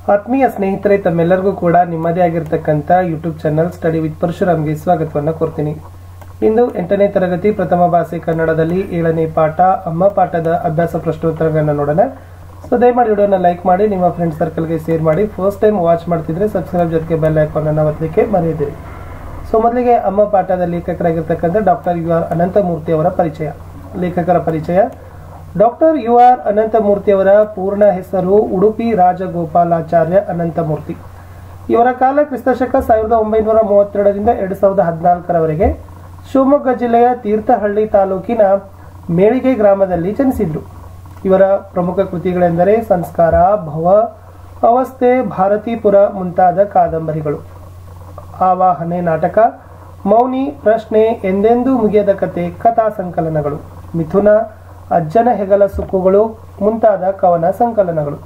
ಆತ್ಮೀಯ ಸ್ನೇಹಿತರೆ ತಮ್ಮೆಲ್ಲರಿಗೂ ಕೂಡ ನಿಮ್ಮದೇ ಆಗಿರ್ತಕ್ಕಂಥ ಯೂಟ್ಯೂಬ್ ಚಾನಲ್ ಸ್ಟಡಿ ವಿತ್ ಪರಶುರಾಮ್ಗೆ ಸ್ವಾಗತವನ್ನು ಕೋರ್ತೀನಿ ಇಂದು ಎಂಟನೇ ತರಗತಿ ಪ್ರಥಮ ಭಾಷೆ ಕನ್ನಡದಲ್ಲಿ ಏಳನೇ ಪಾಠ ಅಮ್ಮ ಪಾಠದ ಅಭ್ಯಾಸ ಪ್ರಶ್ನೋತ್ತರಗಳನ್ನು ನೋಡೋಣ ಸೊ ದಯಮಾಡಿ ವಿಡಿಯೋನ ಲೈಕ್ ಮಾಡಿ ನಿಮ್ಮ ಫ್ರೆಂಡ್ ಸರ್ಕಲ್ಗೆ ಶೇರ್ ಮಾಡಿ ಫಸ್ಟ್ ಟೈಮ್ ವಾಚ್ ಮಾಡ್ತಿದ್ರೆ ಸಬ್ಸ್ಕ್ರೈಬ್ ಜೊತೆಗೆ ಬೆಲ್ ಐಕಾನ್ ಅನ್ನು ಒತ್ತಲಿಕ್ಕೆ ಮರೆಯದಿರಿ ಸೊ ಮೊದಲಿಗೆ ಅಮ್ಮ ಪಾಠದ ಲೇಖಕರಾಗಿರ್ತಕ್ಕಂಥ ಡಾಕ್ಟರ್ ಯು ಆರ್ ಅನಂತಮೂರ್ತಿ ಅವರ ಪರಿಚಯ ಲೇಖಕರ ಪರಿಚಯ ಡಾಕ್ಟರ್ ಯು ಆರ್ ಅನಂತಮೂರ್ತಿ ಅವರ ಪೂರ್ಣ ಹೆಸರು ಉಡುಪಿ ರಾಜಗೋಪಾಲಾಚಾರ್ಯ ಅನಂತಮೂರ್ತಿ ಇವರ ಕಾಲ ಕ್ರಿಸ್ತಶಕ ಸಾವಿರದ ಒಂಬೈನೂರ ಮೂವತ್ತೆರಡರಿಂದ ಎರಡು ಸಾವಿರದ ಹದಿನಾಲ್ಕರವರೆಗೆ ಶಿವಮೊಗ್ಗ ಜಿಲ್ಲೆಯ ತೀರ್ಥಹಳ್ಳಿ ತಾಲೂಕಿನ ಮೇಳಿಗೆ ಗ್ರಾಮದಲ್ಲಿ ಜನಿಸಿದ್ರು ಇವರ ಪ್ರಮುಖ ಕೃತಿಗಳೆಂದರೆ ಸಂಸ್ಕಾರ ಭವ ಅವಸ್ಥೆ ಭಾರತೀಪುರ ಮುಂತಾದ ಕಾದಂಬರಿಗಳು ಆವಾಹನೆ ನಾಟಕ ಮೌನಿ ಪ್ರಶ್ನೆ ಎಂದೆಂದೂ ಮುಗಿಯದ ಕತೆ ಕಥಾ ಸಂಕಲನಗಳು ಮಿಥುನ ಅಜ್ಜನ ಹೆಗಲ ಸುಕ್ಕುಗಳು ಮುಂತಾದ ಕವನ ಸಂಕಲನಗಳು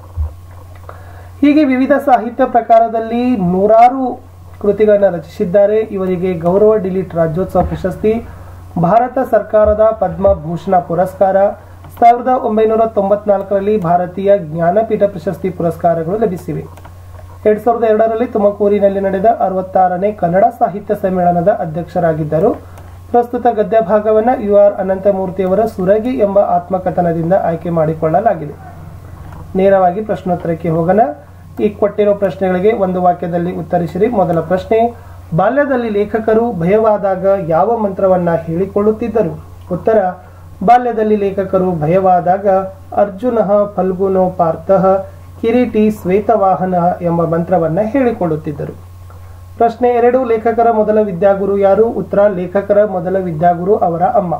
ಹೀಗೆ ವಿವಿಧ ಸಾಹಿತ್ಯ ಪ್ರಕಾರದಲ್ಲಿ ನೂರಾರು ಕೃತಿಗಳನ್ನು ರಚಿಸಿದ್ದಾರೆ ಇವರಿಗೆ ಗೌರವ ಡಿಲೀಟ್ ರಾಜ್ಯೋತ್ಸವ ಪ್ರಶಸ್ತಿ ಭಾರತ ಸರ್ಕಾರದ ಪದ್ಮಭೂಷಣ ಪುರಸ್ಕಾರ ಸಾವಿರದ ಒಂಬೈನೂರ ತೊಂಬತ್ನಾಲ್ಕರಲ್ಲಿ ಭಾರತೀಯ ಜ್ಞಾನಪೀಠ ಪ್ರಶಸ್ತಿ ಪುರಸ್ಕಾರಗಳು ಲಭಿಸಿವೆ ಎರಡ್ ಸಾವಿರದ ಎರಡರಲ್ಲಿ ತುಮಕೂರಿನಲ್ಲಿ ನಡೆದ ಅರವತ್ತಾರನೇ ಕನ್ನಡ ಸಾಹಿತ್ಯ ಸಮ್ಮೇಳನದ ಅಧ್ಯಕ್ಷರಾಗಿದ್ದರು ಪ್ರಸ್ತುತ ಗದ್ಯ ಭಾಗವನ್ನು ಯು ಆರ್ ಅನಂತಮೂರ್ತಿಯವರ ಸುರಗಿ ಎಂಬ ಆತ್ಮಕಥನದಿಂದ ಆಯ್ಕೆ ಮಾಡಿಕೊಳ್ಳಲಾಗಿದೆ ನೇರವಾಗಿ ಪ್ರಶ್ನೋತ್ತರಕ್ಕೆ ಹೋಗೋಣ ಈ ಕೊಟ್ಟಿರೋ ಪ್ರಶ್ನೆಗಳಿಗೆ ಒಂದು ವಾಕ್ಯದಲ್ಲಿ ಉತ್ತರಿಸಿರಿ ಮೊದಲ ಪ್ರಶ್ನೆ ಬಾಲ್ಯದಲ್ಲಿ ಲೇಖಕರು ಭಯವಾದಾಗ ಯಾವ ಮಂತ್ರವನ್ನ ಹೇಳಿಕೊಳ್ಳುತ್ತಿದ್ದರು ಉತ್ತರ ಬಾಲ್ಯದಲ್ಲಿ ಲೇಖಕರು ಭಯವಾದಾಗ ಅರ್ಜುನ ಫಲ್ಗುನೋ ಪಾರ್ಥಃ ಕಿರೀಟಿ ಶ್ವೇತವಾಹನ ಎಂಬ ಮಂತ್ರವನ್ನ ಹೇಳಿಕೊಳ್ಳುತ್ತಿದ್ದರು ಪ್ರಶ್ನೆ ಎರಡು ಲೇಖಕರ ಮೊದಲ ವಿದ್ಯಾಗುರು ಯಾರು ಉತ್ತರ ಲೇಖಕರ ಮೊದಲ ವಿದ್ಯಾಗುರು ಅವರ ಅಮ್ಮ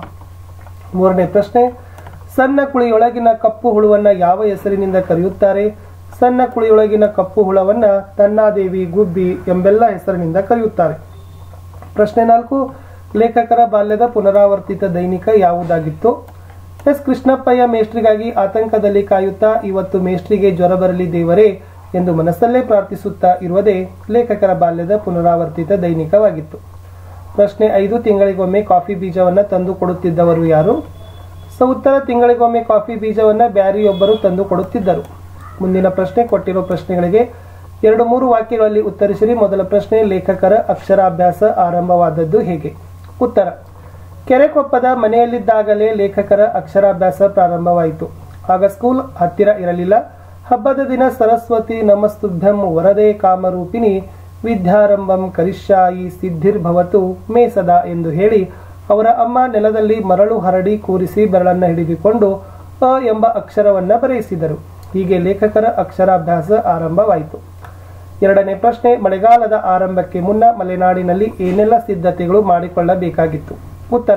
ಮೂರನೇ ಪ್ರಶ್ನೆ ಸಣ್ಣ ಕುಳಿಯೊಳಗಿನ ಕಪ್ಪು ಹುಳುವನ್ನ ಯಾವ ಹೆಸರಿನಿಂದ ಕರೆಯುತ್ತಾರೆ ಸಣ್ಣ ಕುಳಿಯೊಳಗಿನ ಕಪ್ಪು ಹುಳವನ್ನ ತನ್ನಾದೇವಿ ಗುಬ್ಬಿ ಎಂಬೆಲ್ಲ ಹೆಸರಿನಿಂದ ಕರೆಯುತ್ತಾರೆ ಪ್ರಶ್ನೆ ನಾಲ್ಕು ಲೇಖಕರ ಬಾಲ್ಯದ ಪುನರಾವರ್ತಿತ ದೈನಿಕ ಯಾವುದಾಗಿತ್ತು ಎಸ್ ಕೃಷ್ಣಪ್ಪಯ್ಯ ಮೇಷ್ಟ್ರಿಗಾಗಿ ಆತಂಕದಲ್ಲಿ ಕಾಯುತ್ತಾ ಇವತ್ತು ಮೇಷ್ಟ್ರಿಗೆ ಜ್ವರ ಬರಲಿ ದೇವರೇ ಎಂದು ಮನಸ್ಸಲ್ಲೇ ಪ್ರಾರ್ಥಿಸುತ್ತಾ ಇರುವುದೇ ಲೇಖಕರ ಬಾಲ್ಯದ ಪುನರಾವರ್ತಿತ ದೈನಿಕವಾಗಿತ್ತು ಪ್ರಶ್ನೆ ಐದು ತಿಂಗಳಿಗೊಮ್ಮೆ ಕಾಫಿ ಬೀಜವನ್ನ ತಂದು ಕೊಡುತ್ತಿದ್ದವರು ಯಾರು ಸೊ ಉತ್ತರ ತಿಂಗಳಿಗೊಮ್ಮೆ ಕಾಫಿ ಬೀಜವನ್ನ ಬ್ಯಾರಿಯೊಬ್ಬರು ತಂದು ಕೊಡುತ್ತಿದ್ದರು ಮುಂದಿನ ಪ್ರಶ್ನೆ ಕೊಟ್ಟಿರೋ ಪ್ರಶ್ನೆಗಳಿಗೆ ಎರಡು ಮೂರು ವಾಕ್ಯಗಳಲ್ಲಿ ಉತ್ತರಿಸಿರಿ ಮೊದಲ ಪ್ರಶ್ನೆ ಲೇಖಕರ ಅಕ್ಷರಾಭ್ಯಾಸ ಆರಂಭವಾದದ್ದು ಹೇಗೆ ಉತ್ತರ ಕೆರೆಕೊಪ್ಪದ ಮನೆಯಲ್ಲಿದ್ದಾಗಲೇ ಲೇಖಕರ ಅಕ್ಷರಾಭ್ಯಾಸ ಪ್ರಾರಂಭವಾಯಿತು ಆಗ ಸ್ಕೂಲ್ ಹತ್ತಿರ ಇರಲಿಲ್ಲ ಹಬ್ಬದ ದಿನ ಸರಸ್ವತಿ ನಮಸ್ತುಭ್ಯಂ ವರದೇ ಕಾಮರೂಪಿಣಿ ವಿದ್ಯಾರಂಭಂ ಕರಿಷ್ಯಾಯಿ ಸಿದ್ಧಿರ್ಭವತು ಮೇ ಸದಾ ಎಂದು ಹೇಳಿ ಅವರ ಅಮ್ಮ ನೆಲದಲ್ಲಿ ಮರಳು ಹರಡಿ ಕೂರಿಸಿ ಬೆರಳನ್ನ ಹಿಡಿದುಕೊಂಡು ಅ ಎಂಬ ಅಕ್ಷರವನ್ನ ಬರೆಯಿಸಿದರು ಹೀಗೆ ಲೇಖಕರ ಅಕ್ಷರಾಭ್ಯಾಸ ಆರಂಭವಾಯಿತು ಎರಡನೇ ಪ್ರಶ್ನೆ ಮಳೆಗಾಲದ ಆರಂಭಕ್ಕೆ ಮುನ್ನ ಮಲೆನಾಡಿನಲ್ಲಿ ಏನೆಲ್ಲ ಸಿದ್ಧತೆಗಳು ಮಾಡಿಕೊಳ್ಳಬೇಕಾಗಿತ್ತು ಉತ್ತರ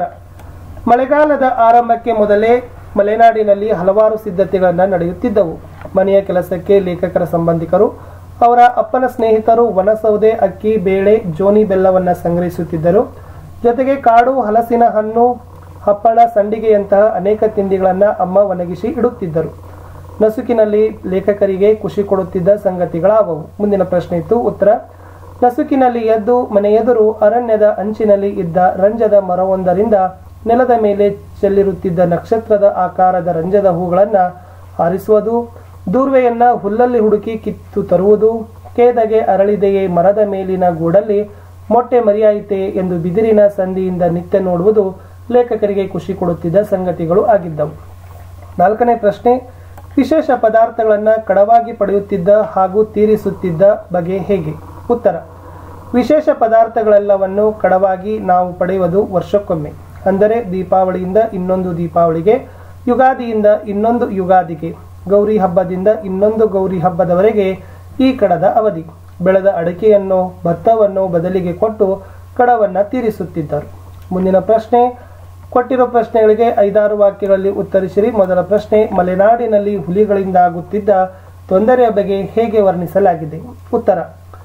ಮಳೆಗಾಲದ ಆರಂಭಕ್ಕೆ ಮೊದಲೇ ಮಲೆನಾಡಿನಲ್ಲಿ ಹಲವಾರು ಸಿದ್ಧತೆಗಳನ್ನು ನಡೆಯುತ್ತಿದ್ದವು ಮನೆಯ ಕೆಲಸಕ್ಕೆ ಲೇಖಕರ ಸಂಬಂಧಿಕರು ಅವರ ಅಪ್ಪನ ಸ್ನೇಹಿತರು ವನಸೌದೆ ಅಕ್ಕಿ ಬೇಳೆ ಜೋನಿ ಬೆಲ್ಲವನ್ನ ಸಂಗ್ರಹಿಸುತ್ತಿದ್ದರು ಜೊತೆಗೆ ಕಾಡು ಹಲಸಿನ ಹಣ್ಣು ಹಪ್ಪಳ ಸಂಡಿಗೆಯಂತಹ ಅನೇಕ ತಿಂಡಿಗಳನ್ನ ಅಮ್ಮ ಒಣಗಿಸಿ ಇಡುತ್ತಿದ್ದರು ನಸುಕಿನಲ್ಲಿ ಲೇಖಕರಿಗೆ ಖುಷಿ ಕೊಡುತ್ತಿದ್ದ ಸಂಗತಿಗಳಾವವು ಮುಂದಿನ ಪ್ರಶ್ನೆ ಇತ್ತು ಉತ್ತರ ನಸುಕಿನಲ್ಲಿ ಎದ್ದು ಮನೆ ಎದುರು ಅರಣ್ಯದ ಅಂಚಿನಲ್ಲಿ ಇದ್ದ ರಂಜದ ಮರವೊಂದರಿಂದ ನೆಲದ ಮೇಲೆ ಚೆಲ್ಲಿರುತ್ತಿದ್ದ ನಕ್ಷತ್ರದ ಆಕಾರದ ರಂಜದ ಹೂಗಳನ್ನ ಆರಿಸುವುದು ದೂರ್ವೆಯನ್ನ ಹುಲ್ಲಲ್ಲಿ ಹುಡುಕಿ ಕಿತ್ತು ತರುವುದು ಕೇದಗೆ ಅರಳಿದೆಯೇ ಮರದ ಮೇಲಿನ ಗೂಡಲ್ಲಿ ಮೊಟ್ಟೆ ಮರಿಯಾಯಿತೆ ಎಂದು ಬಿದಿರಿನ ಸಂಧಿಯಿಂದ ನಿತ್ಯ ನೋಡುವುದು ಲೇಖಕರಿಗೆ ಖುಷಿ ಕೊಡುತ್ತಿದ್ದ ಸಂಗತಿಗಳು ಆಗಿದ್ದವು ನಾಲ್ಕನೇ ಪ್ರಶ್ನೆ ವಿಶೇಷ ಪದಾರ್ಥಗಳನ್ನ ಕಡವಾಗಿ ಪಡೆಯುತ್ತಿದ್ದ ಹಾಗೂ ತೀರಿಸುತ್ತಿದ್ದ ಬಗೆ ಹೇಗೆ ಉತ್ತರ ವಿಶೇಷ ಪದಾರ್ಥಗಳೆಲ್ಲವನ್ನು ಕಡವಾಗಿ ನಾವು ಪಡೆಯುವುದು ವರ್ಷಕ್ಕೊಮ್ಮೆ ಅಂದರೆ ದೀಪಾವಳಿಯಿಂದ ಇನ್ನೊಂದು ದೀಪಾವಳಿಗೆ ಯುಗಾದಿಯಿಂದ ಇನ್ನೊಂದು ಯುಗಾದಿಗೆ ಗೌರಿ ಹಬ್ಬದಿಂದ ಇನ್ನೊಂದು ಗೌರಿ ಹಬ್ಬದವರೆಗೆ ಈ ಕಡದ ಅವಧಿ ಬೆಳೆದ ಅಡಿಕೆಯನ್ನು ಭತ್ತವನ್ನು ಬದಲಿಗೆ ಕೊಟ್ಟು ಕಡವನ್ನ ತೀರಿಸುತ್ತಿದ್ದರು ಮುಂದಿನ ಪ್ರಶ್ನೆ ಕೊಟ್ಟಿರೋ ಪ್ರಶ್ನೆಗಳಿಗೆ ಐದಾರು ವಾಕ್ಯಗಳಲ್ಲಿ ಉತ್ತರಿಸಿರಿ ಮೊದಲ ಪ್ರಶ್ನೆ ಮಲೆನಾಡಿನಲ್ಲಿ ಹುಲಿಗಳಿಂದ ಆಗುತ್ತಿದ್ದ ತೊಂದರೆಯ ಬಗ್ಗೆ ಹೇಗೆ ವರ್ಣಿಸಲಾಗಿದೆ ಉತ್ತರ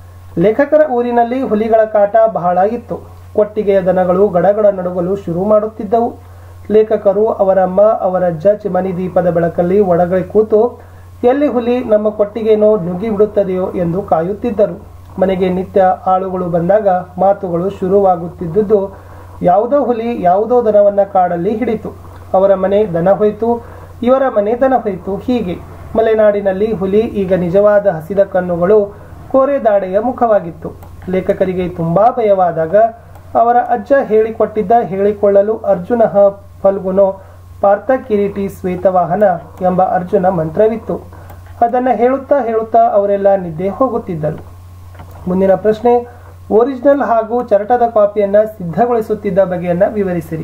ಲೇಖಕರ ಊರಿನಲ್ಲಿ ಹುಲಿಗಳ ಕಾಟ ಬಹಳ ಇತ್ತು ಕೊಟ್ಟಿಗೆಯ ದನಗಳು ಗಡಗಡ ನಡುಗಲು ಶುರು ಮಾಡುತ್ತಿದ್ದವು ಲೇಖಕರು ಅವರಮ್ಮ ಅವರಜ್ಜ ಚಿಮನಿ ದೀಪದ ಬೆಳಕಲ್ಲಿ ಒಳಗಡೆ ಕೂತು ಎಲ್ಲಿ ಹುಲಿ ನಮ್ಮ ಕೊಟ್ಟಿಗೆನೋ ನುಗ್ಗಿ ಬಿಡುತ್ತದೆಯೋ ಎಂದು ಕಾಯುತ್ತಿದ್ದರು ಮನೆಗೆ ನಿತ್ಯ ಆಳುಗಳು ಬಂದಾಗ ಮಾತುಗಳು ಶುರುವಾಗುತ್ತಿದ್ದುದು ಯಾವುದೋ ಹುಲಿ ಯಾವುದೋ ದನವನ್ನ ಕಾಡಲ್ಲಿ ಹಿಡಿತು ಅವರ ಮನೆ ದನ ಹೋಯ್ತು ಇವರ ಮನೆ ದನ ಹೋಯ್ತು ಹೀಗೆ ಮಲೆನಾಡಿನಲ್ಲಿ ಹುಲಿ ಈಗ ನಿಜವಾದ ಹಸಿದ ಕಣ್ಣುಗಳು ಕೋರೆ ದಾಡೆಯ ಮುಖವಾಗಿತ್ತು ಲೇಖಕರಿಗೆ ತುಂಬಾ ಭಯವಾದಾಗ ಅವರ ಅಜ್ಜ ಹೇಳಿಕೊಟ್ಟಿದ್ದ ಹೇಳಿಕೊಳ್ಳಲು ಅರ್ಜುನ ಫಲ್ಗುನೋ ಪಾರ್ಥ ಕಿರೀಟಿ ಶ್ವೇತವಾಹನ ಎಂಬ ಅರ್ಜುನ ಮಂತ್ರವಿತ್ತು ಅದನ್ನು ಹೇಳುತ್ತಾ ಹೇಳುತ್ತಾ ಅವರೆಲ್ಲ ನಿದ್ದೆ ಹೋಗುತ್ತಿದ್ದರು ಮುಂದಿನ ಪ್ರಶ್ನೆ ಒರಿಜಿನಲ್ ಹಾಗೂ ಚರಟದ ಕಾಫಿಯನ್ನ ಸಿದ್ಧಗೊಳಿಸುತ್ತಿದ್ದ ಬಗೆಯನ್ನ ವಿವರಿಸಿರಿ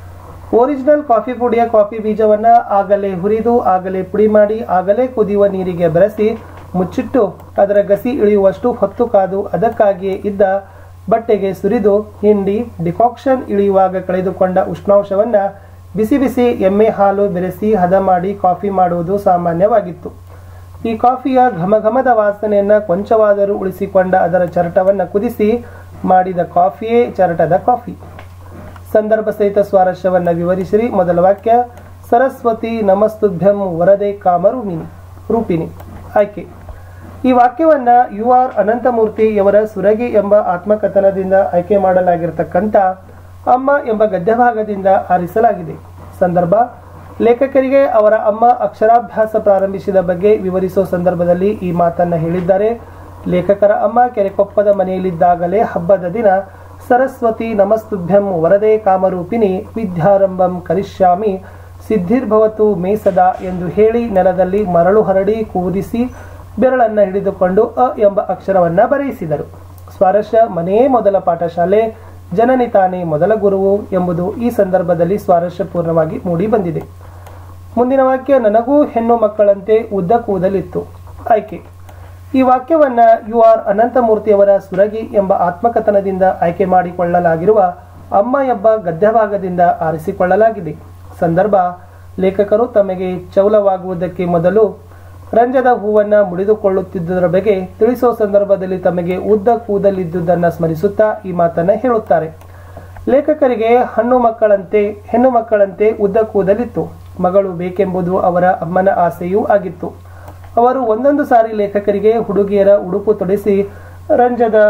ಒರಿಜಿನಲ್ ಕಾಫಿ ಪುಡಿಯ ಕಾಫಿ ಬೀಜವನ್ನ ಆಗಲೇ ಹುರಿದು ಆಗಲೇ ಪುಡಿ ಮಾಡಿ ಆಗಲೇ ಕುದಿಯುವ ನೀರಿಗೆ ಬೆರೆಸಿ ಮುಚ್ಚಿಟ್ಟು ಅದರ ಗಸಿ ಇಳಿಯುವಷ್ಟು ಹೊತ್ತು ಕಾದು ಅದಕ್ಕಾಗಿಯೇ ಇದ್ದ ಬಟ್ಟೆಗೆ ಸುರಿದು ಹಿಂಡಿ ಡಿಕಾಕ್ಷನ್ ಇಳಿಯುವಾಗ ಕಳೆದುಕೊಂಡ ಉಷ್ಣಾಂಶವನ್ನ ಬಿಸಿ ಬಿಸಿ ಎಮ್ಮೆ ಹಾಲು ಬೆರೆಸಿ ಹದ ಮಾಡಿ ಕಾಫಿ ಮಾಡುವುದು ಸಾಮಾನ್ಯವಾಗಿತ್ತು ಈ ಕಾಫಿಯ ಘಮಘಮದ ವಾಸನೆಯನ್ನ ಕೊಂಚವಾದರೂ ಉಳಿಸಿಕೊಂಡ ಅದರ ಚರಟವನ್ನ ಕುದಿಸಿ ಮಾಡಿದ ಕಾಫಿಯೇ ಚರಟದ ಕಾಫಿ ಸಂದರ್ಭ ಸಹಿತ ಸ್ವಾರಸ್ಯವನ್ನ ವಿವರಿಸಿರಿ ಮೊದಲ ವಾಕ್ಯ ಸರಸ್ವತಿ ನಮಸ್ತುಭ್ಯಂ ವರದೆ ಕಾಮರೂಪಿಣಿ ರೂಪಿಣಿ ಆಯ್ಕೆ ಈ ವಾಕ್ಯವನ್ನ ಯು ಆರ್ ಅನಂತಮೂರ್ತಿಯವರ ಸುರಗಿ ಎಂಬ ಆತ್ಮಕಥನದಿಂದ ಆಯ್ಕೆ ಮಾಡಲಾಗಿರತಕ್ಕಂಥ ಅಮ್ಮ ಎಂಬ ಗದ್ಯಭಾಗದಿಂದ ಆರಿಸಲಾಗಿದೆ ಸಂದರ್ಭ ಲೇಖಕರಿಗೆ ಅವರ ಅಮ್ಮ ಅಕ್ಷರಾಭ್ಯಾಸ ಪ್ರಾರಂಭಿಸಿದ ಬಗ್ಗೆ ವಿವರಿಸುವ ಸಂದರ್ಭದಲ್ಲಿ ಈ ಮಾತನ್ನ ಹೇಳಿದ್ದಾರೆ ಲೇಖಕರ ಅಮ್ಮ ಕೆರೆಕೊಪ್ಪದ ಮನೆಯಲ್ಲಿದ್ದಾಗಲೇ ಹಬ್ಬದ ದಿನ ಸರಸ್ವತಿ ನಮಸ್ತುಭ್ಯಂ ವರದೆ ಕಾಮರೂಪಿಣಿ ವಿದ್ಯಾರಂಭಂ ಕರಿಷ್ಯಾಮಿ ಸಿದ್ಧಿರ್ಭವತು ಮೇಸದ ಎಂದು ಹೇಳಿ ನೆಲದಲ್ಲಿ ಮರಳು ಹರಡಿ ಕೂದಿಸಿ ಬೆರಳನ್ನ ಹಿಡಿದುಕೊಂಡು ಅ ಎಂಬ ಅಕ್ಷರವನ್ನ ಬರೆಯಿಸಿದರು ಸ್ವಾರಸ್ಯ ಮನೆಯೇ ಮೊದಲ ಪಾಠಶಾಲೆ ಜನನಿ ತಾನೇ ಮೊದಲ ಗುರುವು ಎಂಬುದು ಈ ಸಂದರ್ಭದಲ್ಲಿ ಸ್ವಾರಸ್ಯಪೂರ್ಣವಾಗಿ ಮೂಡಿ ಬಂದಿದೆ ಮುಂದಿನ ವಾಕ್ಯ ನನಗೂ ಹೆಣ್ಣು ಮಕ್ಕಳಂತೆ ಉದ್ದ ಕೂದಲಿತ್ತು ಆಯ್ಕೆ ಈ ವಾಕ್ಯವನ್ನ ಯು ಆರ್ ಅನಂತಮೂರ್ತಿಯವರ ಸುರಗಿ ಎಂಬ ಆತ್ಮಕಥನದಿಂದ ಆಯ್ಕೆ ಮಾಡಿಕೊಳ್ಳಲಾಗಿರುವ ಅಮ್ಮ ಎಂಬ ಗದ್ಯಭಾಗದಿಂದ ಆರಿಸಿಕೊಳ್ಳಲಾಗಿದೆ ಸಂದರ್ಭ ಲೇಖಕರು ತಮಗೆ ಚೌಲವಾಗುವುದಕ್ಕೆ ಮೊದಲು ರಂಜದ ಹೂವನ್ನ ಮುಡಿದುಕೊಳ್ಳುತ್ತಿದ್ದುದರ ಬಗ್ಗೆ ತಿಳಿಸೋ ಸಂದರ್ಭದಲ್ಲಿ ತಮಗೆ ಉದ್ದ ಕೂದಲಿದ್ದುದನ್ನ ಸ್ಮರಿಸುತ್ತಾ ಈ ಮಾತನ್ನ ಹೇಳುತ್ತಾರೆ ಲೇಖಕರಿಗೆ ಹಣ್ಣು ಮಕ್ಕಳಂತೆ ಹೆಣ್ಣು ಮಕ್ಕಳಂತೆ ಉದ್ದ ಕೂದಲಿತ್ತು ಮಗಳು ಬೇಕೆಂಬುದು ಅವರ ಅಮ್ಮನ ಆಸೆಯೂ ಆಗಿತ್ತು ಅವರು ಒಂದೊಂದು ಸಾರಿ ಲೇಖಕರಿಗೆ ಹುಡುಗಿಯರ ಉಡುಪು ತೊಡಿಸಿ ರಂಜದ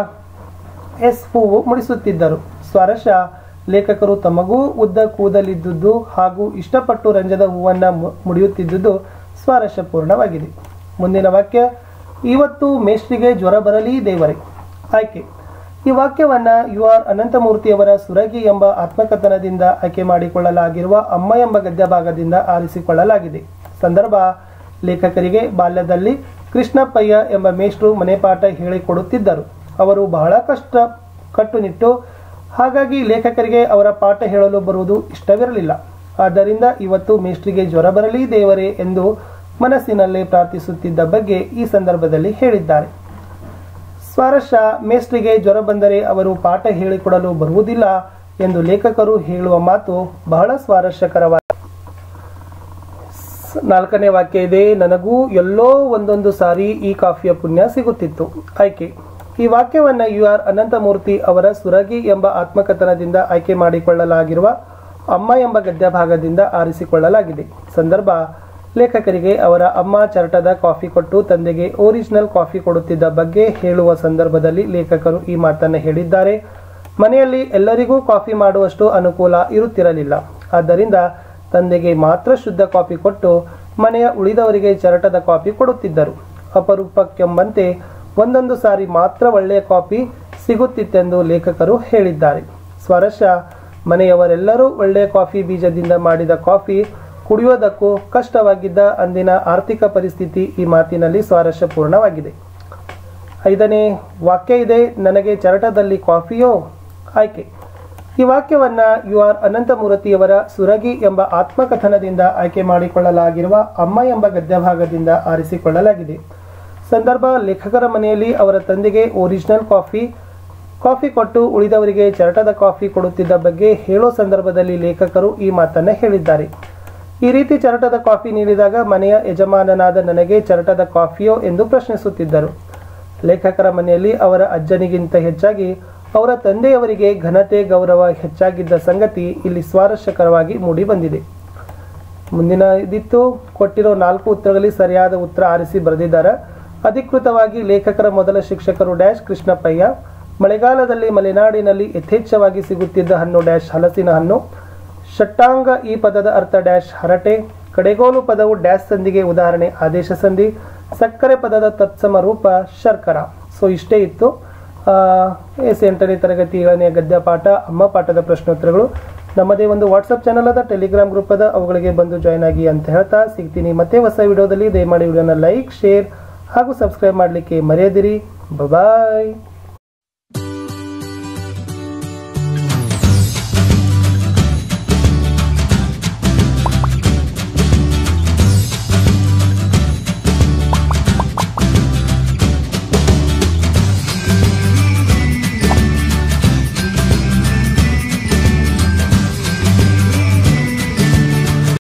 ಎಸ್ ಹೂವು ಮುಡಿಸುತ್ತಿದ್ದರು ಸ್ವಾರಸ್ಯ ಲೇಖಕರು ತಮಗೂ ಉದ್ದ ಕೂದಲಿದ್ದುದು ಹಾಗೂ ಇಷ್ಟಪಟ್ಟು ರಂಜದ ಹೂವನ್ನ ಮು- ಮುಡಿಯುತ್ತಿದ್ದುದು ಸ್ವಾರಸ್ಯಪೂರ್ಣವಾಗಿದೆ ಮುಂದಿನ ವಾಕ್ಯ ಇವತ್ತು ಮೇಷ್ಟ್ರಿಗೆ ಜ್ವರ ಬರಲಿ ದೇವರೇ ಆಯ್ಕೆ ಈ ವಾಕ್ಯವನ್ನ ಯು ಆರ್ ಅನಂತಮೂರ್ತಿಯವರ ಸುರಗಿ ಎಂಬ ಆತ್ಮಕಥನದಿಂದ ಆಯ್ಕೆ ಮಾಡಿಕೊಳ್ಳಲಾಗಿರುವ ಅಮ್ಮ ಎಂಬ ಗದ್ಯ ಭಾಗದಿಂದ ಆರಿಸಿಕೊಳ್ಳಲಾಗಿದೆ ಸಂದರ್ಭ ಲೇಖಕರಿಗೆ ಬಾಲ್ಯದಲ್ಲಿ ಕೃಷ್ಣಪ್ಪಯ್ಯ ಎಂಬ ಮೇಷ್ಟ್ರು ಮನೆಪಾಠ ಹೇಳಿಕೊಡುತ್ತಿದ್ದರು ಅವರು ಬಹಳ ಕಷ್ಟ ಕಟ್ಟುನಿಟ್ಟು ಹಾಗಾಗಿ ಲೇಖಕರಿಗೆ ಅವರ ಪಾಠ ಹೇಳಲು ಬರುವುದು ಇಷ್ಟವಿರಲಿಲ್ಲ ಆದ್ದರಿಂದ ಇವತ್ತು ಮೇಷ್ಟ್ರಿಗೆ ಜ್ವರ ಬರಲಿ ದೇವರೇ ಎಂದು ಮನಸ್ಸಿನಲ್ಲೇ ಪ್ರಾರ್ಥಿಸುತ್ತಿದ್ದ ಬಗ್ಗೆ ಈ ಸಂದರ್ಭದಲ್ಲಿ ಹೇಳಿದ್ದಾರೆ ಸ್ವಾರಸ್ಯ ಮೇಸ್ಟ್ರಿಗೆ ಜ್ವರ ಬಂದರೆ ಅವರು ಪಾಠ ಹೇಳಿಕೊಡಲು ಬರುವುದಿಲ್ಲ ಎಂದು ಲೇಖಕರು ಹೇಳುವ ಮಾತು ಬಹಳ ಸ್ವಾರಸ್ಯಕರವಾದ ಸ್- ನಾಲ್ಕನೇ ವಾಕ್ಯ ಇದೆ ನನಗೂ ಎಲ್ಲೋ ಒಂದೊಂದು ಸಾರಿ ಈ ಕಾಫಿಯ ಪುಣ್ಯ ಸಿಗುತ್ತಿತ್ತು ಆಯ್ಕೆ ಈ ವಾಕ್ಯವನ್ನ ಯು ಆರ್ ಅನಂತಮೂರ್ತಿ ಅವರ ಸುರಗಿ ಎಂಬ ಆತ್ಮಕಥನದಿಂದ ಆಯ್ಕೆ ಮಾಡಿಕೊಳ್ಳಲಾಗಿರುವ ಅಮ್ಮ ಎಂಬ ಗದ್ಯ ಭಾಗದಿಂದ ಆರಿಸಿಕೊಳ್ಳಲಾಗಿದೆ ಸಂದರ್ಭ ಲೇಖಕರಿಗೆ ಅವರ ಅಮ್ಮ ಚರಟದ ಕಾಫಿ ಕೊಟ್ಟು ತಂದೆಗೆ ಒರಿಜಿನಲ್ ಕಾಫಿ ಕೊಡುತ್ತಿದ್ದ ಬಗ್ಗೆ ಹೇಳುವ ಸಂದರ್ಭದಲ್ಲಿ ಲೇಖಕರು ಈ ಮಾತನ್ನ ಹೇಳಿದ್ದಾರೆ ಮನೆಯಲ್ಲಿ ಎಲ್ಲರಿಗೂ ಕಾಫಿ ಮಾಡುವಷ್ಟು ಅನುಕೂಲ ಇರುತ್ತಿರಲಿಲ್ಲ ಆದ್ದರಿಂದ ತಂದೆಗೆ ಮಾತ್ರ ಶುದ್ಧ ಕಾಫಿ ಕೊಟ್ಟು ಮನೆಯ ಉಳಿದವರಿಗೆ ಚರಟದ ಕಾಫಿ ಕೊಡುತ್ತಿದ್ದರು ಅಪರೂಪಕ್ಕೆಂಬಂತೆ ಒಂದೊಂದು ಸಾರಿ ಮಾತ್ರ ಒಳ್ಳೆಯ ಕಾಫಿ ಸಿಗುತ್ತಿತ್ತೆಂದು ಲೇಖಕರು ಹೇಳಿದ್ದಾರೆ ಸ್ವಾರಸ್ಯ ಮನೆಯವರೆಲ್ಲರೂ ಒಳ್ಳೆಯ ಕಾಫಿ ಬೀಜದಿಂದ ಮಾಡಿದ ಕಾಫಿ ಕುಡಿಯೋದಕ್ಕೂ ಕಷ್ಟವಾಗಿದ್ದ ಅಂದಿನ ಆರ್ಥಿಕ ಪರಿಸ್ಥಿತಿ ಈ ಮಾತಿನಲ್ಲಿ ಸ್ವಾರಸ್ಯಪೂರ್ಣವಾಗಿದೆ ಐದನೇ ವಾಕ್ಯ ಇದೆ ನನಗೆ ಚರಟದಲ್ಲಿ ಕಾಫಿಯೋ ಆಯ್ಕೆ ಈ ವಾಕ್ಯವನ್ನ ಯು ಆರ್ ಅನಂತಮೂರ್ತಿಯವರ ಸುರಗಿ ಎಂಬ ಆತ್ಮಕಥನದಿಂದ ಆಯ್ಕೆ ಮಾಡಿಕೊಳ್ಳಲಾಗಿರುವ ಅಮ್ಮ ಎಂಬ ಗದ್ಯಭಾಗದಿಂದ ಆರಿಸಿಕೊಳ್ಳಲಾಗಿದೆ ಸಂದರ್ಭ ಲೇಖಕರ ಮನೆಯಲ್ಲಿ ಅವರ ತಂದೆಗೆ ಒರಿಜಿನಲ್ ಕಾಫಿ ಕಾಫಿ ಕೊಟ್ಟು ಉಳಿದವರಿಗೆ ಚರಟದ ಕಾಫಿ ಕೊಡುತ್ತಿದ್ದ ಬಗ್ಗೆ ಹೇಳೋ ಸಂದರ್ಭದಲ್ಲಿ ಲೇಖಕರು ಈ ಮಾತನ್ನ ಹೇಳಿದ್ದಾರೆ ಈ ರೀತಿ ಚರಟದ ಕಾಫಿ ನೀಡಿದಾಗ ಮನೆಯ ಯಜಮಾನನಾದ ನನಗೆ ಚರಟದ ಕಾಫಿಯೋ ಎಂದು ಪ್ರಶ್ನಿಸುತ್ತಿದ್ದರು ಲೇಖಕರ ಮನೆಯಲ್ಲಿ ಅವರ ಅಜ್ಜನಿಗಿಂತ ಹೆಚ್ಚಾಗಿ ಅವರ ತಂದೆಯವರಿಗೆ ಘನತೆ ಗೌರವ ಹೆಚ್ಚಾಗಿದ್ದ ಸಂಗತಿ ಇಲ್ಲಿ ಸ್ವಾರಸ್ಯಕರವಾಗಿ ಮೂಡಿ ಬಂದಿದೆ ಮುಂದಿನ ಇದಿತ್ತು ಕೊಟ್ಟಿರೋ ನಾಲ್ಕು ಉತ್ತರಗಳಲ್ಲಿ ಸರಿಯಾದ ಉತ್ತರ ಆರಿಸಿ ಬರೆದಿದ್ದಾರೆ ಅಧಿಕೃತವಾಗಿ ಲೇಖಕರ ಮೊದಲ ಶಿಕ್ಷಕರು ಡ್ಯಾಶ್ ಕೃಷ್ಣಪ್ಪಯ್ಯ ಮಳೆಗಾಲದಲ್ಲಿ ಮಲೆನಾಡಿನಲ್ಲಿ ಯಥೇಚ್ಛವಾಗಿ ಸಿಗುತ್ತಿದ್ದ ಹಣ್ಣು ಡ್ಯಾಶ್ ಹಲಸಿನ ಹಣ್ಣು ಷಟ್ಟಾಂಗ ಈ ಪದದ ಅರ್ಥ ಡ್ಯಾಶ್ ಹರಟೆ ಕಡೆಗೋಲು ಪದವು ಡ್ಯಾಶ್ ಸಂಧಿಗೆ ಉದಾಹರಣೆ ಆದೇಶ ಸಂಧಿ ಸಕ್ಕರೆ ಪದದ ತತ್ಸಮ ರೂಪ ಶರ್ಕರ ಸೊ ಇಷ್ಟೇ ಇತ್ತು ಆ, ಎಸ್ ಎಂಟನೇ ತರಗತಿ ಏಳನೇ ಗದ್ಯ ಪಾಠ ಅಮ್ಮ ಪಾಠದ ಪ್ರಶ್ನೋತ್ತರಗಳು ನಮ್ಮದೇ ಒಂದು ವಾಟ್ಸಪ್ ಚಾನಲ್ ಅದ ಟೆಲಿಗ್ರಾಮ್ ಗ್ರೂಪ್ ಅದ ಅವುಗಳಿಗೆ ಬಂದು ಜಾಯ್ನ್ ಆಗಿ ಅಂತ ಹೇಳ್ತಾ ಸಿಗ್ತೀನಿ ಮತ್ತೆ ಹೊಸ ವಿಡಿಯೋದಲ್ಲಿ ದಯಮಾಡಿ ವಿಡಿಯೋನ ಲೈಕ್ ಶೇರ್ ಹಾಗೂ ಸಬ್ಸ್ಕ್ರೈಬ್ ಮಾಡಲಿಕ್ಕೆ ಮರೆಯದಿರಿ ಬಾಯ್